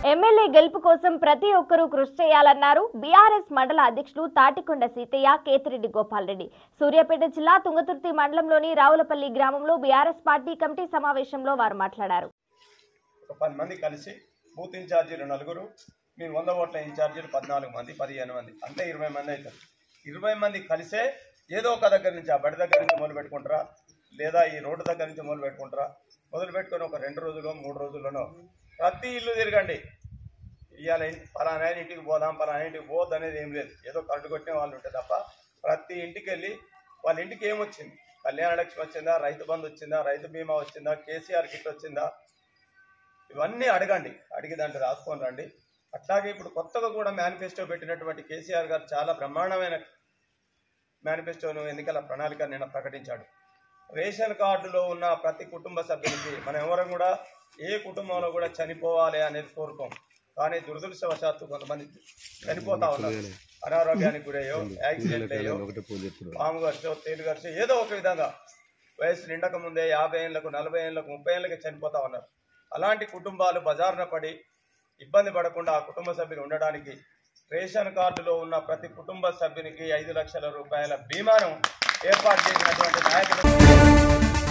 MLA గెలుపు కోసం ప్రతి ఒక్కరూ కృషి చేయాలన్నారు బీఆర్ఎస్ మండల అధ్యక్షులు తాటికొండ సీతయ్య కేతిరెడ్డి గోపాల్ రెడ్డి సూర్యాపేట జిల్లా తుంగతుర్తి మండలంలోని రావులపల్లి గ్రామంలో బీఆర్ఎస్ పార్టీ కమిటీ సమావేశంలో వారు మాట్లాడారు ఒక పది మంది కలిసి బూత్ ఇన్ఛార్జీలు నలుగురు మీ వంద ఓట్ల ఇన్ఛార్జీలు పద్నాలుగు మంది పదిహేను మంది అంటే ఇరవై మంది అవుతారు ఇరవై మంది కలిసే ఏదో ఒక దగ్గర నుంచి ఆ బడి దగ్గర నుంచి మొదలు పెట్టుకుంటారా లేదా ఈ రోడ్డు దగ్గర నుంచి మొదలు పెట్టుకుంటారా మొదలు పెట్టుకొని ఒక రెండు రోజుల్లో మూడు రోజుల్లోనో ప్రతి ఇల్లు తిరగండి ఇవాళ పలానా ఆయన ఇంటికి పోదాం పలానా ఇంటికి పోద్దు అనేది ఏం లేదు ఏదో కరెంటు కొట్టిన వాళ్ళు ఉంటే తప్ప ప్రతి ఇంటికి వెళ్ళి వాళ్ళ ఇంటికి ఏమొచ్చింది కళ్యాణ లక్ష్మి వచ్చిందా రైతు బంధు వచ్చిందా రైతు బీమా వచ్చిందా కేసీఆర్ కిట్ వచ్చిందా ఇవన్నీ అడగండి అడిగి దాంట్లో రాసుకొని రండి అట్లాగే ఇప్పుడు కొత్తగా కూడా మేనిఫెస్టో పెట్టినటువంటి కేసీఆర్ గారు చాలా బ్రహ్మాండమైన మేనిఫెస్టోను ఎన్నికల ప్రణాళిక నిన్న ప్రకటించాడు రేషన్ కార్డులో ఉన్న ప్రతి కుటుంబ సభ్యునికి మనం ఎవరం కూడా ఏ కుటుంబంలో కూడా చనిపోవాలి అనేది కోరుకోం కానీ దురదృష్టవశాత్తు కొంతమంది చనిపోతా ఉన్నారు అనారోగ్యానికి గురయ్యో యాక్సిడెంట్ అయ్యో పాము గర్చో తేలు గర్చో ఏదో ఒక విధంగా వయసు నిండక ముందే యాభై ఏళ్ళకు నలభై ఏళ్ళకు ముప్పై ఏళ్ళకి చనిపోతా ఉన్నారు అలాంటి కుటుంబాలు బజారున పడి ఇబ్బంది పడకుండా ఆ కుటుంబ సభ్యులు ఉండడానికి రేషన్ కార్డులో ఉన్న ప్రతి కుటుంబ సభ్యునికి ఐదు లక్షల రూపాయల బీమాను ఏర్పాటు చేసినటువంటి నాయకులు